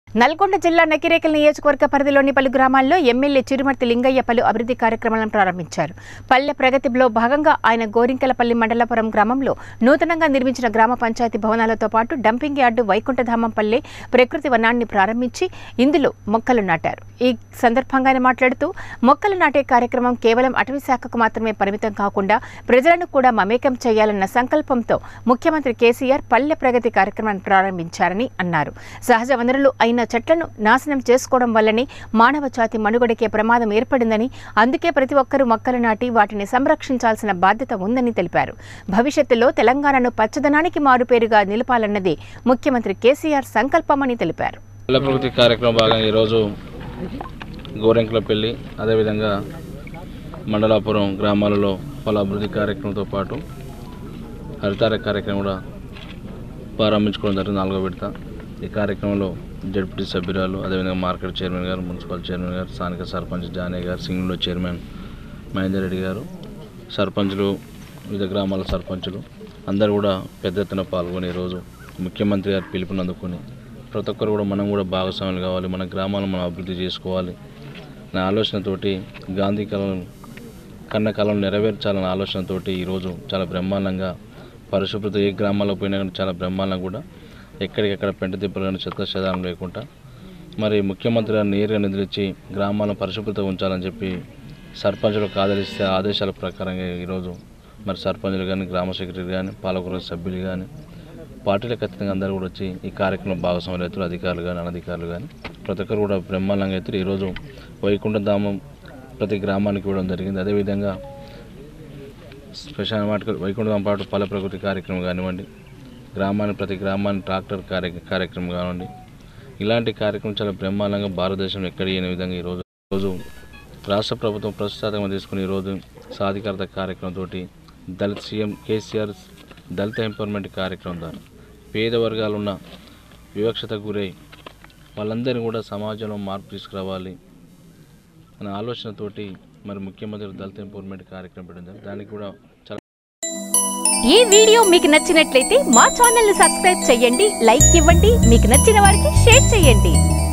నల్గొండ జిల్లా నకిరేకల్ నియోజకవర్గ పరిధిలోని పలు గ్రామాల్లో ఎమ్మెల్యే చిరుమర్తి లింగయ్య పలు అభివృద్ధి కార్యక్రమాలను ప్రారంభించారు పల్లె ప్రగతిలో భాగంగా ఆయన గోరింకలపల్లి మండలపురం గ్రామంలో నూతనంగా నిర్మించిన గ్రామ పంచాయతీ భవనాలతో పాటు డంపింగ్ యార్డు వైకుంఠధామం పల్లె ప్రకృతి వనాన్ని ప్రారంభించి ఇందులో మొక్కలు నాటారు ఈ సందర్భంగా ఆయన మాట్లాడుతూ మొక్కలు నాటే కార్యక్రమం కేవలం అటవీ శాఖకు మాత్రమే పరిమితం కాకుండా ప్రజలను కూడా మమేకం చేయాలన్న సంకల్పంతో ముఖ్యమంత్రి కేసీఆర్ పల్లె ప్రగతి కార్యక్రమాన్ని ప్రారంభించారని అన్నారు సహజ వనరులు అయిన చెట్లను నాశనం చేసుకోవడం వల్లనే మానవ జాతి మనుగడకే ప్రమాదం ఏర్పడిందని అందుకే ప్రతి ఒక్కరూ మొక్కలు నాటి వాటిని సంరక్షించాల్సిన బాధ్యత ఉందని తెలిపారు భవిష్యత్తులో తెలంగాణను పచ్చదనానికి మారుపేరుగా నిలపాలన్నదే ముఖ్యమంత్రి కేసీఆర్ సంకల్పమని తెలిపారు పల్లె ప్రగతి కార్యక్రమం భాగంగా ఈరోజు గోరెంకలపల్లి అదేవిధంగా మండలాపురం గ్రామాలలో పలు అభివృద్ధి కార్యక్రమంతో పాటు హరితార కార్యక్రమం కూడా ప్రారంభించుకోవడం జరిగింది నాలుగో విడత ఈ కార్యక్రమంలో జడ్పీ సభ్యురాలు అదేవిధంగా మార్కెట్ చైర్మన్ గారు మున్సిపల్ చైర్మన్ గారు స్థానిక సర్పంచ్ జానయ్య గారు సింగిలో చైర్మన్ మహేందర్ రెడ్డి గారు సర్పంచులు వివిధ గ్రామాల సర్పంచులు అందరూ కూడా పెద్ద ఎత్తున పాల్గొని ఈరోజు ముఖ్యమంత్రి గారు పిలుపుని అందుకొని ప్రతి ఒక్కరు కూడా మనం కూడా భాగస్వాములు కావాలి మన గ్రామాలను మనం అభివృద్ధి చేసుకోవాలి నా ఆలోచనతోటి గాంధీ కళను కన్న కళను నెరవేర్చాలన్న ఆలోచనతోటి ఈరోజు చాలా బ్రహ్మాండంగా పరిశుభ్రత ఏ గ్రామాల్లో పోయినా కానీ చాలా బ్రహ్మాండంగా కూడా ఎక్కడికెక్కడ పెంట దిబ్బలు కానీ చెత్త చెదారం లేకుండా మరి ముఖ్యమంత్రి గారు నేరుగా నిద్రించి గ్రామాలను పరిశుభ్రత ఉంచాలని చెప్పి సర్పంచులకు ఆదరిస్తే ఆదేశాల ప్రకారంగా ఈరోజు మరి సర్పంచులు కానీ గ్రామ సెక్రటరీ కానీ పాలకవర్గ సభ్యులు కానీ పార్టీల ఖచ్చితంగా అందరూ కూడా వచ్చి ఈ కార్యక్రమం భాగస్వాములు అవుతారు అధికారులు కానీ అనధికారులు కానీ ప్రతి ఒక్కరు కూడా బ్రహ్మాండంగా అవుతారు ఈరోజు వైకుంఠధామం ప్రతి గ్రామానికి ఇవ్వడం జరిగింది అదేవిధంగా స్పెషల్ మాట వైకుంఠధామం పాటు పల్లె ప్రకృతి కార్యక్రమం కానివ్వండి గ్రామాన్ని ప్రతి గ్రామాన్ని ట్రాక్టర్ కార్య కార్యక్రమం కానివ్వండి ఇలాంటి కార్యక్రమం చాలా బ్రహ్మాండంగా భారతదేశంలో ఎక్కడ లేని విధంగా ఈరోజు రోజు రాష్ట్ర ప్రభుత్వం ప్రస్తుతాత్మకం తీసుకుని ఈరోజు సాధికారత కార్యక్రమంతో దళిత సీఎం కేసీఆర్ దళిత ఎంపవర్మెంట్ కార్యక్రమం ద్వారా పేద వర్గాలు ఉన్న వివక్షతకు గురై వాళ్ళందరినీ కూడా సమాజంలో మార్పు తీసుకురావాలి అనే ఆలోచనతోటి మరి ముఖ్యమంత్రి దళిత ఎంపవర్మెంట్ కార్యక్రమం పెట్టడం జరిగింది. దానికి కూడా చాలా ఈ వీడియో మీకు నచ్చినట్లయితే మా ఛానల్ ని సబ్స్క్రైబ్ చేయండి లైక్ ఇవ్వండి మీకు నచ్చిన వారికి షేర్ చేయండి